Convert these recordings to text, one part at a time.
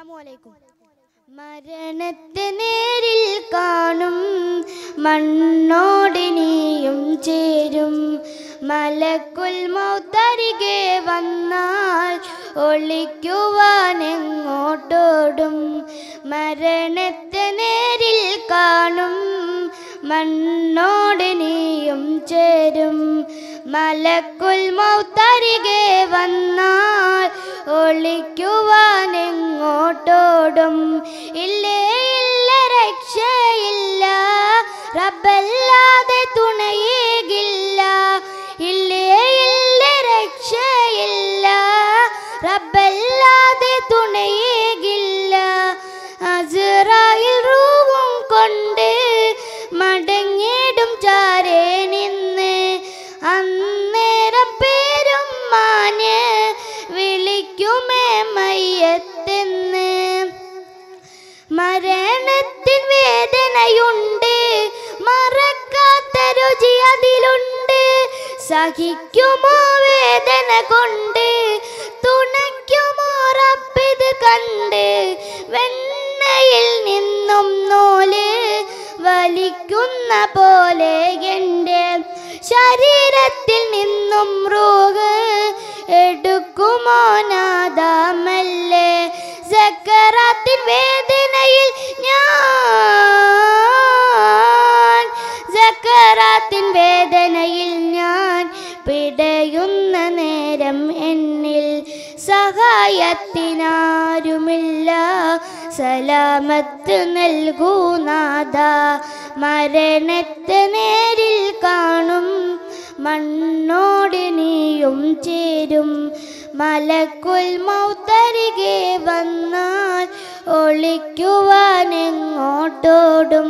അസ്സലാമലൈക്കും മരണത്തെ നേരിൽ കാണും മണ്ണോടിനിയും ചേരും മലക്കുൽ മൗത്തരികെ വന്നാൽ ഒളിക്കുവാൻ എങ്ങോട്ടോടും മരണത്തെ നേരിൽ കാണും മണ്ണോടിനിയും ചേരും മലക്കുൽ മൗത്തരികെ വന്നാൽ ഒളിക്കുവാൻ എങ്ങോട്ടോടും ഇല്ലേ ഇല്ല രക്ഷയില്ല റബ്ബല്ലാതെ തുണയേകില്ല ഇല്ലേ ഇല്ല രക്ഷയില്ല റബ്ബല്ലാതെ തുണയേകില്ല അസുറായിൽ റൂവും കൊണ്ട് മടങ്ങിടും ചാരേ നിന്ന് അന്നേരം പേരും മാന് വിളിക്കുമേ മയ്യത്തെന്ന് മരണത്തിൻ വേദനയുണ്ട് മറക്കാത്ത രുചി അതിലുണ്ട് സഹിക്കുമോ വേദന കൊണ്ട് തുണയ്ക്കുമോ റബ്ബിത് കണ്ട് വെണ്ണയിൽ നിന്നും നൂല് വലിക്കുന്ന പോലെ എൻ്റെ ശരീരത്തിൽ നിന്നും റൂഹ് എടുക്കുമോ നാദാമല്ലേ സക്കറാത്തിൻ വേദനയിൽ ഞാൻ സക്കറാത്തിൻ വേദനയിൽ ഞാൻ പിടയുന്ന നേരം എന്നിൽ സഹായത്തിനാരുമില്ല സലാമത്ത് നൽകൂ നാദ മരണത്തെ നേരിൽ കാണും മണ്ണോട് നീയും ചേരും മലക്കുൽ മൗത്തരികെ വന്നാൽ ഒളിക്കുവാൻ എങ്ങോട്ടോടും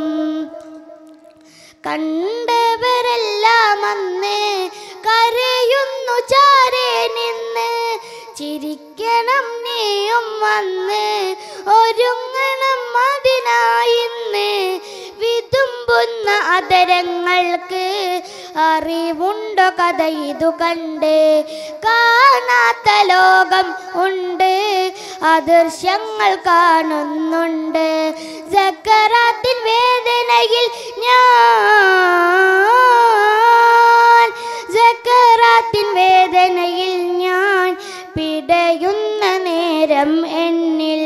കണ്ടവരെല്ലാം അന്ന് കരയുന്നു ചാരേ നിന്ന് ചിരിക്കണം നീയും വന്ന് ഒരുങ്ങണം അതിനായിന്ന് വിതുമ്പുന്ന അതരങ്ങൾക്ക് അറിവുണ്ടോ കഥ ഇതു കണ്ട് കാണാത്ത ലോകം ഉണ്ട് അദൃശ്യങ്ങൾ കാണുന്നുണ്ട് സക്കറാത്തിൻ വേദനയിൽ ഞാൻ സക്കറാത്തിൻ വേദനയിൽ ഞാൻ പിടയുന്ന നേരം എന്നിൽ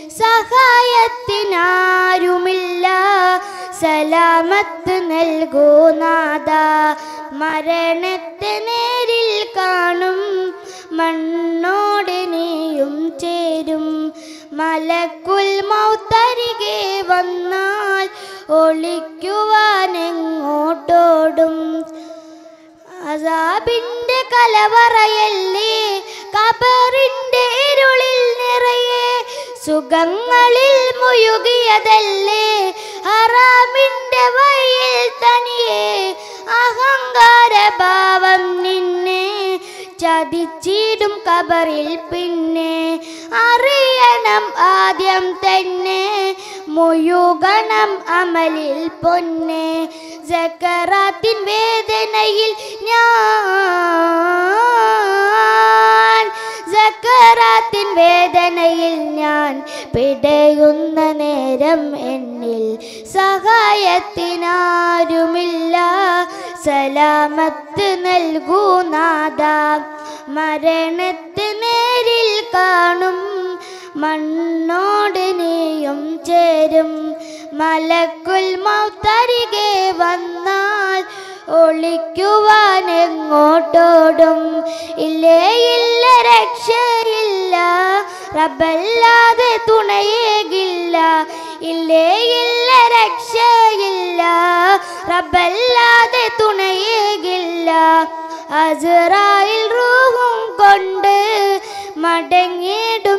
സഹായത്തിനാരുമില്ല സലാമത്ത് നൽകൂ നാദ മരണത്തെ നേരിൽ കാണും മണ്ണോട് നീയും ചേരും മലക്കുൽ മൗത്തരികെ വന്നാൽ ഒളിക്കുവാൻ എങ്ങോട്ടോടും അസാബിന്റെ കലവറയല്ലേ കബറിന്റെ ഇരുളിൽ നിറയെ സുഖങ്ങളിൽ മുഴുകിയതല്ലേ ഹറാമിന്റെ വഴിയിൽ തനിയെ അഹങ്കാരഭാവം നിന്നെ ചതിച്ചിടും കബറിൽ പിന്നെ അറിയണം ആദ്യം തന്നെ മുഴുകണം അമലിൽ പൊന്നെ സക്കറാത്തിൻ വേദനയിൽ ഞാൻ സക്കറാത്തിൻ വേദനയിൽ ഞാൻ പിടയുന്ന നേരം എന്നിൽ സഹായത്തിനാരുമില്ല സലാമത്ത് നൽകൂ നാദ മരണത്ത് നേരിൽ കാണും മണ്ണോട് നീയും ചേരും മലക്കുൽ മൗത്തരികെ വന്നാൽ ഒളിക്കുവാൻ എങ്ങോട്ടോടും ഇല്ലേ ഇല്ല രക്ഷയില്ല റബ്ബല്ലാതെ തുണയേകില്ല ഇല്ലേ ഇല്ല രക്ഷയില്ല റബ്ബല്ലാതെ തുണയേകില്ല അസുറായിൽ റൂഹും കൊണ്ട് മടങ്ങിടും